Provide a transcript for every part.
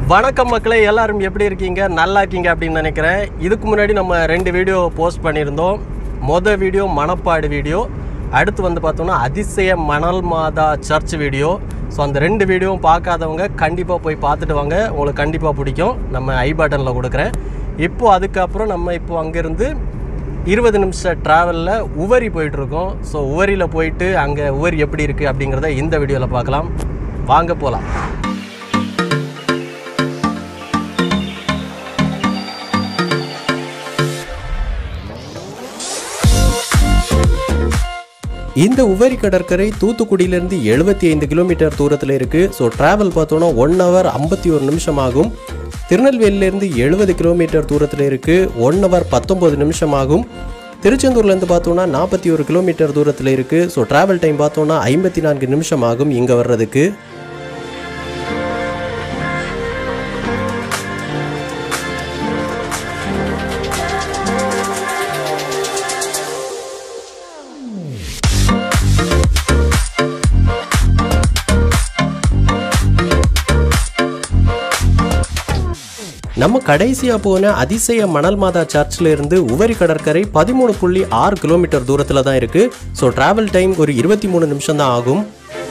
வணக்கம் மக்களே எல்லாரும் எப்படி இருக்கீங்க நல்லா இருக்கீங்க அப்படின்னு நினைக்கிறேன் இதுக்கு முன்னாடி நம்ம ரெண்டு வீடியோ போஸ்ட் பண்ணியிருந்தோம் மொதல் வீடியோ மணப்பாடு வீடியோ அடுத்து வந்து பார்த்தோம்னா அதிசய மணல் மாதா சர்ச் வீடியோ ஸோ அந்த ரெண்டு வீடியோவும் பார்க்காதவங்க கண்டிப்பாக போய் பார்த்துட்டு வாங்க உங்களுக்கு கண்டிப்பாக பிடிக்கும் நம்ம ஐ பட்டனில் கொடுக்குறேன் இப்போது அதுக்கப்புறம் நம்ம இப்போ அங்கேருந்து இருபது நிமிஷம் ட்ராவலில் உவரி போயிட்டுருக்கோம் ஸோ உவரியில் போயிட்டு அங்கே உவரி எப்படி இருக்குது அப்படிங்கிறத இந்த வீடியோவில் பார்க்கலாம் வாங்க போகலாம் இந்த உவரி கடற்கரை தூத்துக்குடியிலேருந்து எழுபத்தி ஐந்து கிலோமீட்டர் தூரத்தில் இருக்குது ஸோ ட்ராவல் பார்த்தோன்னா ஒன் ஹவர் ஐம்பத்தி ஒரு நிமிஷம் ஆகும் திருநெல்வேலியிலேருந்து எழுபது கிலோமீட்டர் தூரத்தில் இருக்குது ஒன் ஹவர் பத்தொம்பது நிமிஷம் ஆகும் திருச்செந்தூர்லேருந்து பார்த்தோன்னா நாற்பத்தி ஒரு கிலோமீட்டர் தூரத்தில் இருக்குது ஸோ ட்ராவல் டைம் பார்த்தோன்னா ஐம்பத்தி நான்கு நிமிஷம் ஆகும் இங்கே வர்றதுக்கு நம்ம கடைசியாக போன அதிசய மணல் மாதா சர்ச்சில் இருந்து உவரி கடற்கரை பதிமூணு புள்ளி ஆறு கிலோமீட்டர் தூரத்தில் தான் இருக்குது ஸோ ட்ராவல் டைம் ஒரு இருபத்தி மூணு நிமிஷம் தான் ஆகும்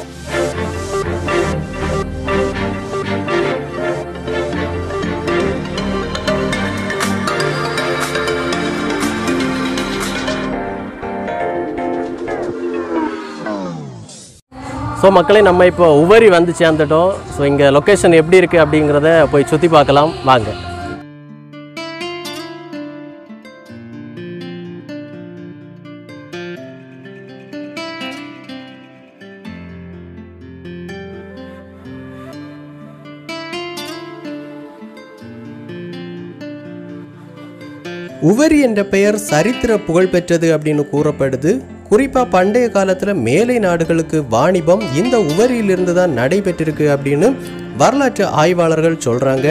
ஸோ மக்களே நம்ம இப்போ உவரி வந்து சேர்ந்துட்டோம் ஸோ இங்கே லொக்கேஷன் எப்படி இருக்குது அப்படிங்கிறத போய் சுற்றி பார்க்கலாம் வாங்க உவரி என்ற பெயர் சரித்திர புகழ் பெற்றது அப்படின்னு கூறப்படுது குறிப்பா பண்டைய காலத்துல மேலை நாடுகளுக்கு வாணிபம் இந்த உவரியிலிருந்து தான் நடைபெற்றிருக்கு அப்படின்னு வரலாற்று ஆய்வாளர்கள் சொல்றாங்க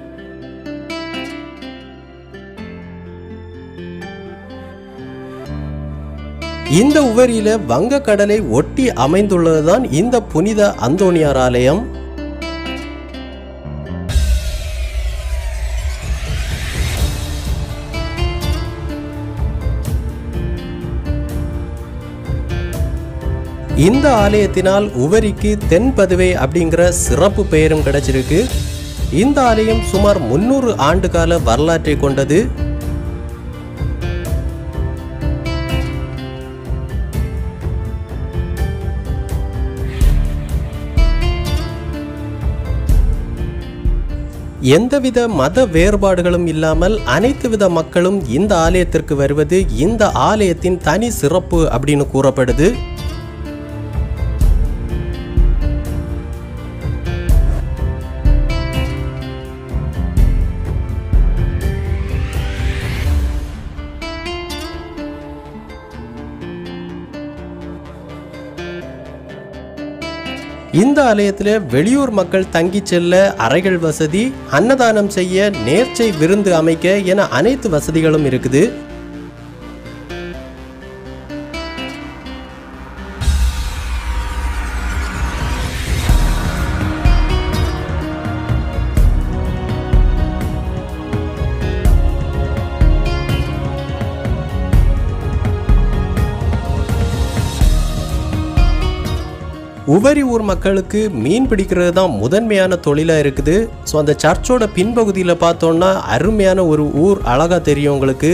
இந்த உவரியில வங்கக்கடலை ஒட்டி அமைந்துள்ளதுதான் இந்த புனித அந்தோணியார் ஆலயம் இந்த ஆலயத்தினால் உவரிக்கு தென்பதுவை அப்படிங்கிற சிறப்பு பெயரும் கிடைச்சிருக்கு இந்த ஆலயம் சுமார் முன்னூறு ஆண்டு கால வரலாற்றை கொண்டது எந்தவித மத வேறுபாடுகளும் இல்லாமல் அனைத்து வித மக்களும் இந்த ஆலயத்திற்கு வருவது இந்த ஆலயத்தின் தனி சிறப்பு அப்படின்னு கூறப்படுது இந்த ஆலயத்தில் வெளியூர் மக்கள் தங்கி செல்ல அறைகள் வசதி அன்னதானம் செய்ய நேர்ச்சை விருந்து அமைக்க என அனைத்து வசதிகளும் இருக்குது உவரி ஊர் மக்களுக்கு மீன் பிடிக்கிறது தான் முதன்மையான தொழிலாக இருக்குது ஸோ அந்த சர்ச்சோட பின்பகுதியில் பார்த்தோன்னா அருமையான ஒரு ஊர் அழகாக தெரியும் உங்களுக்கு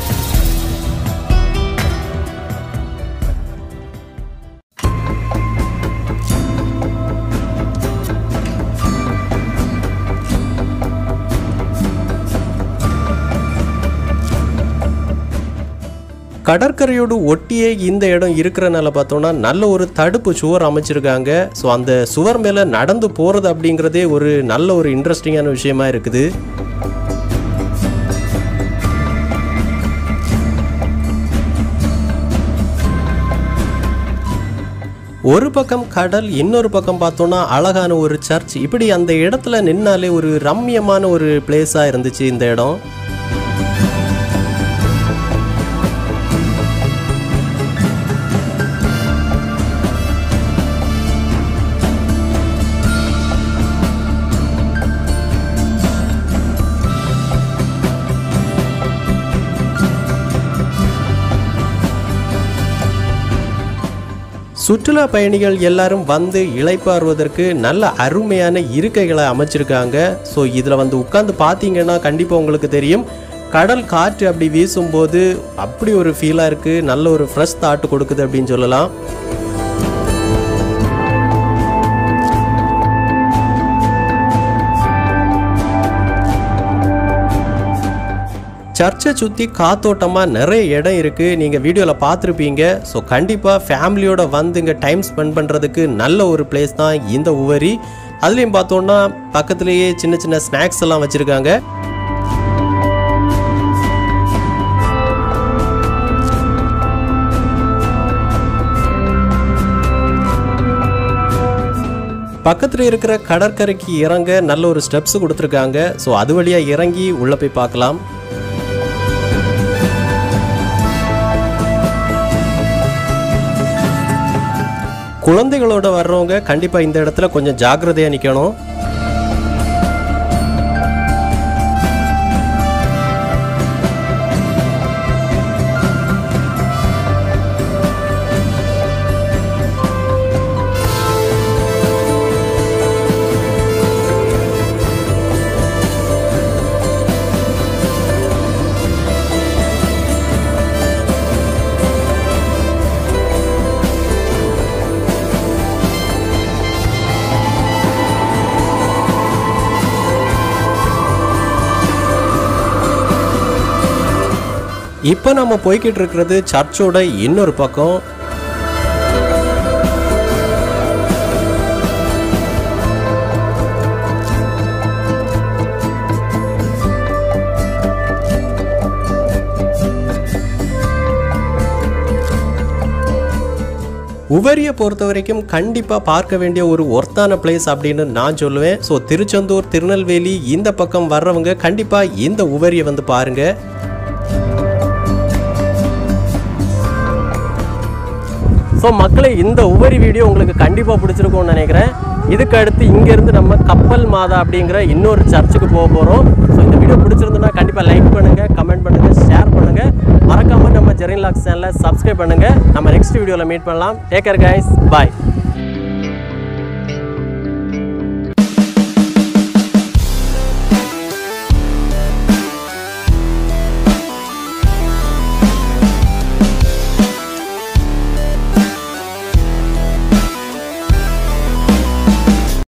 கடற்கரையோடு ஒட்டியே இந்த இடம் இருக்கிறனால பார்த்தோன்னா நல்ல ஒரு தடுப்பு சுவர் அமைச்சிருக்காங்க ஸோ அந்த சுவர் மேலே நடந்து போகிறது அப்படிங்கிறதே ஒரு நல்ல ஒரு இன்ட்ரெஸ்டிங்கான விஷயமா இருக்குது ஒரு பக்கம் கடல் இன்னொரு பக்கம் பார்த்தோன்னா அழகான ஒரு சர்ச் இப்படி அந்த இடத்துல நின்னாலே ஒரு ரம்மியமான ஒரு பிளேஸாக இருந்துச்சு இந்த இடம் சுற்றுலா பயணிகள் எல்லாரும் வந்து இளைப்பாறுவதற்கு நல்ல அருமையான இருக்கைகளை அமைச்சிருக்காங்க ஸோ இதில் வந்து உட்காந்து பார்த்தீங்கன்னா கண்டிப்பாக உங்களுக்கு தெரியும் கடல் காற்று அப்படி வீசும்போது அப்படி ஒரு ஃபீலாக இருக்குது நல்ல ஒரு ஃப்ரெஷ் தாட்டு கொடுக்குது அப்படின்னு சொல்லலாம் சர்ச்சை சுற்றி காத்தோட்டமாக நிறைய இடம் இருக்குது நீங்கள் வீடியோவில் பார்த்துருப்பீங்க ஸோ கண்டிப்பாக ஃபேமிலியோட வந்து இங்கே டைம் ஸ்பெண்ட் பண்ணுறதுக்கு நல்ல ஒரு பிளேஸ் தான் இந்த உவரி அதுலேயும் பார்த்தோன்னா பக்கத்துலேயே சின்ன சின்ன ஸ்நாக்ஸ் எல்லாம் வச்சுருக்காங்க பக்கத்தில் இருக்கிற கடற்கரைக்கு இறங்க நல்ல ஒரு ஸ்டெப்ஸ் கொடுத்துருக்காங்க ஸோ அது வழியாக இறங்கி உள்ளே போய் பார்க்கலாம் குழந்தைகளோட வர்றவங்க கண்டிப்பாக இந்த இடத்துல கொஞ்சம் ஜாக்கிரதையாக நிற்கணும் இப்போ நம்ம போய்கிட்டு இருக்கிறது சர்ச்சோட இன்னொரு பக்கம் உவரியை பொறுத்த வரைக்கும் கண்டிப்பாக பார்க்க வேண்டிய ஒரு ஒர்த்தான பிளேஸ் அப்படின்னு நான் சொல்லுவேன் ஸோ திருச்செந்தூர் திருநெல்வேலி இந்த பக்கம் வர்றவங்க கண்டிப்பாக இந்த உவரியை வந்து பாருங்கள் ஸோ மக்களே இந்த உபரி வீடியோ உங்களுக்கு கண்டிப்பாக பிடிச்சிருக்கும்னு நினைக்கிறேன் இதுக்கு அடுத்து இங்கேருந்து நம்ம கப்பல் மாதா அப்படிங்கிற இன்னொரு சர்ச்சுக்கு போக போகிறோம் ஸோ இந்த வீடியோ பிடிச்சிருந்துன்னா கண்டிப்பாக லைக் பண்ணுங்கள் கமெண்ட் பண்ணுங்கள் ஷேர் பண்ணுங்கள் மறக்காமல் நம்ம ஜெரின் லாக்ஸ் சேனலை சப்ஸ்கிரைப் பண்ணுங்கள் நம்ம நெக்ஸ்ட் வீடியோவில் மீட் பண்ணலாம் டேக்கர் கைஸ் பாய்